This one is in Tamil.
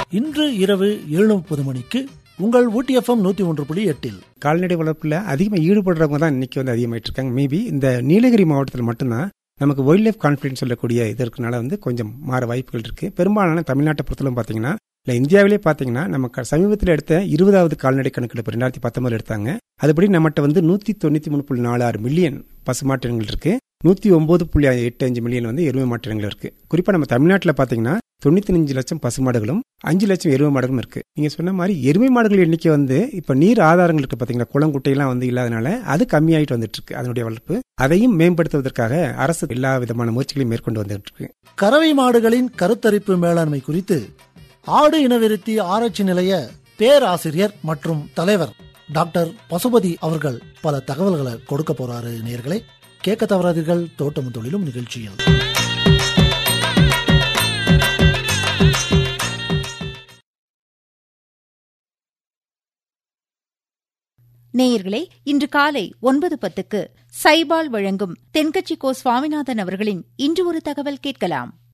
இன்று இரவு ஏழு முப்பது மணிக்கு உங்கள் ஊட்டி எஃப்எம் நூத்தி ஒன்று புள்ளி எட்டில் கால்நடை வளர்ப்புல அதிகமாக ஈடுபடுறவங்க தான் இன்னைக்கு வந்து அதிகமாயிட்டு இருக்காங்க மேபி இந்த நீலகிரி மாவட்டத்தில் மட்டும்தான் நமக்கு வைல்ட் லைஃப் கான்ஃபிடன்ஸ் சொல்லக்கூடிய இது இருக்கனால வந்து கொஞ்சம் மாற வாய்ப்புகள் இருக்கு பெரும்பாலான தமிழ்நாட்டை பொறுத்தவரை பார்த்தீங்கன்னா இல்லை இந்தியாவிலே பார்த்தீங்கன்னா நம்ம க- சமீபத்தில் எடுத்த இருபதாவது கால்நடை கணக்கெடுப்பு ரெண்டாயிரத்தி பத்தொன்பதுல எடுத்தாங்க அதுபடி நம்மகிட்ட வந்து நூற்றி தொண்ணூற்றி மூணு புள்ளி நாலு ஆறு மில்லியன் பசுமாட்டினங்கள் இருக்கு நூற்றி ஒம்பது புள்ளி எட்டு அஞ்சு மில்லியன் வந்து எருமை மாட்டினங்கள் இருக்கு குறிப்பாக நம்ம தமிழ்நாட்டில் பார்த்தீங்கன்னா தொண்ணூத்தி அஞ்சு லட்சம் பசுமாடுகளும் அஞ்சு லட்சம் எருமை மாடுகளும் இருக்கு நீங்க சொன்ன மாதிரி எருமை மாடுகள் எண்ணிக்கை வந்து இப்ப நீர் ஆதாரங்கள் இருக்கு பாத்தீங்களா குளம் குட்டையெல்லாம் வந்து இல்லாதனால அது கம்மியாயிட்டு வந்துட்டு இருக்கு அதனுடைய வளர்ப்பு அதையும் மேம்படுத்துவதற்காக அரசு எல்லா விதமான முயற்சிகளையும் மேற்கொண்டு வந்துட்டு இருக்கு கறவை மாடுகளின் கருத்தரிப்பு மேலாண்மை குறித்து ஆடு இனவிருத்தி ஆராய்ச்சி நிலைய பேராசிரியர் மற்றும் தலைவர் டாக்டர் பசுபதி அவர்கள் பல தகவல்களை கொடுக்க போறாரு நேயர்களே கேட்க தவறாதீர்கள் தோட்டமும் தொழிலும் நிகழ்ச்சியில் நேயர்களே இன்று காலை ஒன்பது பத்துக்கு சைபால் வழங்கும் தென்கட்சி கோ சுவாமிநாதன் அவர்களின் இன்று ஒரு தகவல் கேட்கலாம்